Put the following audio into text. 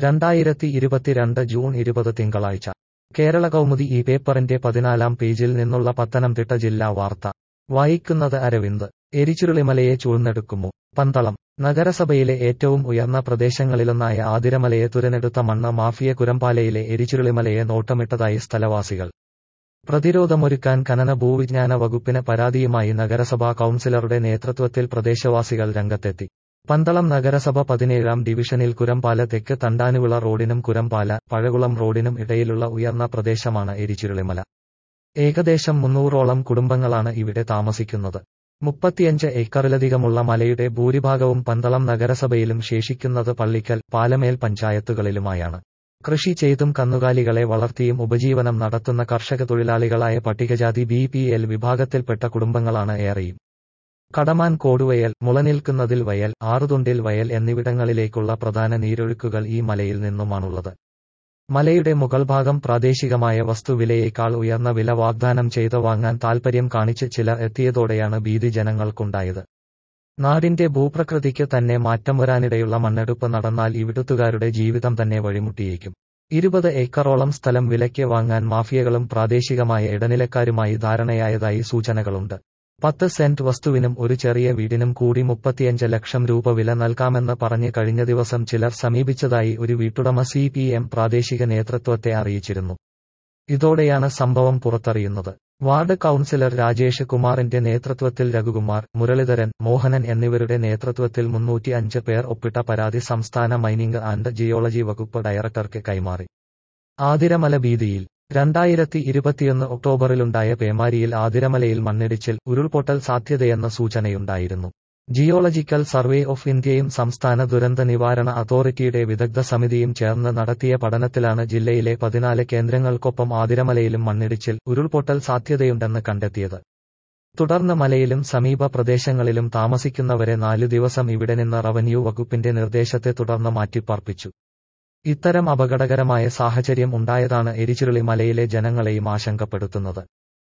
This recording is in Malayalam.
രണ്ടായിരത്തി ഇരുപത്തിരണ്ട് ജൂൺ ഇരുപത് തിങ്കളാഴ്ച കേരള കൗമുദി ഈ പേപ്പറിന്റെ പതിനാലാം പേജിൽ നിന്നുള്ള പത്തനംതിട്ട ജില്ലാ വാർത്ത വായിക്കുന്നത് അരവിന്ദ് എരിച്ചുരുളിമലയെ ചൂഴ്ന്നെടുക്കുമോ പന്തളം നഗരസഭയിലെ ഏറ്റവും ഉയർന്ന പ്രദേശങ്ങളിലൊന്നായ ആതിരമലയെ തുരനെടുത്ത മണ്ണ് മാഫിയ കുരമ്പാലയിലെ എരിച്ചുരുളിമലയെ നോട്ടമിട്ടതായി സ്ഥലവാസികൾ പ്രതിരോധമൊരുക്കാൻ ഖനന ഭൂവിജ്ഞാന വകുപ്പിന് പരാതിയുമായി നഗരസഭാ കൌൺസിലറുടെ നേതൃത്വത്തിൽ പ്രദേശവാസികൾ രംഗത്തെത്തി പന്തളം നഗരസഭ പതിനേഴാം ഡിവിഷനിൽ കുരമ്പാല തെക്ക് തണ്ടാനുവിള റോഡിനും കുരമ്പാല പഴകുളം റോഡിനും ഇടയിലുള്ള ഉയർന്ന പ്രദേശമാണ് എരിച്ചുരുളിമല ഏകദേശം മുന്നൂറോളം കുടുംബങ്ങളാണ് ഇവിടെ താമസിക്കുന്നത് മുപ്പത്തിയഞ്ച് ഏക്കറിലധികമുള്ള മലയുടെ ഭൂരിഭാഗവും പന്തളം നഗരസഭയിലും ശേഷിക്കുന്നത് പള്ളിക്കൽ പാലമേൽ പഞ്ചായത്തുകളിലുമായാണ് കൃഷി ചെയ്തും കന്നുകാലികളെ വളർത്തിയും ഉപജീവനം നടത്തുന്ന കർഷക തൊഴിലാളികളായ പട്ടികജാതി ബി പി എൽ വിഭാഗത്തിൽപ്പെട്ട കുടുംബങ്ങളാണ് ഏറെയും കടമാൻ കോടുവയൽ മുളനിൽക്കുന്നതിൽ വയൽ ആറുതുണ്ടിൽ വയൽ എന്നിവിടങ്ങളിലേക്കുള്ള പ്രധാന നീരൊഴുക്കുകൾ ഈ മലയിൽ നിന്നുമാണുള്ളത് മലയുടെ മുകൾ ഭാഗം പ്രാദേശികമായ വസ്തുവിലയേക്കാൾ ഉയർന്ന വില വാഗ്ദാനം ചെയ്ത് വാങ്ങാൻ താൽപര്യം കാണിച്ച് ചിലർ എത്തിയതോടെയാണ് ഭീതി ജനങ്ങൾക്കുണ്ടായത് നാടിന്റെ ഭൂപ്രകൃതിക്ക് തന്നെ മാറ്റം വരാനിടയുള്ള മണ്ണെടുപ്പ് നടന്നാൽ ഇവിടുത്തുകാരുടെ ജീവിതം തന്നെ വഴിമുട്ടിയേക്കും ഇരുപത് ഏക്കറോളം സ്ഥലം വിലയ്ക്ക് വാങ്ങാൻ മാഫിയകളും പ്രാദേശികമായ ഇടനിലക്കാരുമായി ധാരണയായതായി സൂചനകളുണ്ട് പത്ത് സെന്റ് വസ്തുവിനും ഒരു ചെറിയ വീടിനും കൂടി മുപ്പത്തിയഞ്ച് ലക്ഷം രൂപ വില നൽകാമെന്ന് പറഞ്ഞ് കഴിഞ്ഞ ദിവസം ചിലർ സമീപിച്ചതായി ഒരു വീട്ടുടമ സി പി എം പ്രാദേശിക നേതൃത്വത്തെ അറിയിച്ചിരുന്നു ഇതോടെയാണ് സംഭവം പുറത്തറിയുന്നത് വാർഡ് കൌൺസിലർ രാജേഷ് കുമാറിന്റെ നേതൃത്വത്തിൽ രഘുകുമാർ മുരളീധരൻ മോഹനൻ എന്നിവരുടെ നേതൃത്വത്തിൽ മുന്നൂറ്റി അഞ്ച് പേർ ഒപ്പിട്ട പരാതി സംസ്ഥാന മൈനിംഗ് ആൻഡ് ജിയോളജി വകുപ്പ് ഡയറക്ടർക്ക് കൈമാറി ആതിരമല ഭീതിയിൽ രണ്ടായിരത്തി ഇരുപത്തിയൊന്ന് ഒക്ടോബറിലുണ്ടായ പേമാരിയിൽ ആതിരമലയിൽ മണ്ണിടിച്ചിൽ ഉരുൾപൊട്ടൽ സാധ്യതയെന്ന സൂചനയുണ്ടായിരുന്നു ജിയോളജിക്കൽ സർവേ ഓഫ് ഇന്ത്യയും സംസ്ഥാന ദുരന്ത നിവാരണ അതോറിറ്റിയുടെ വിദഗ്ധ സമിതിയും ചേർന്ന് നടത്തിയ പഠനത്തിലാണ് ജില്ലയിലെ പതിനാല് കേന്ദ്രങ്ങൾക്കൊപ്പം ആതിരമലയിലും മണ്ണിടിച്ചിൽ ഉരുൾപൊട്ടൽ സാധ്യതയുണ്ടെന്ന് കണ്ടെത്തിയത് തുടർന്ന് മലയിലും സമീപ പ്രദേശങ്ങളിലും താമസിക്കുന്നവരെ നാലു ദിവസം ഇവിടെ നിന്ന് റവന്യൂ വകുപ്പിന്റെ നിർദ്ദേശത്തെ തുടർന്ന് മാറ്റിപ്പാർപ്പിച്ചു ഇത്തരം അപകടകരമായ സാഹചര്യം ഉണ്ടായതാണ് എരിചുരുളി മലയിലെ ജനങ്ങളെയും ആശങ്കപ്പെടുത്തുന്നത്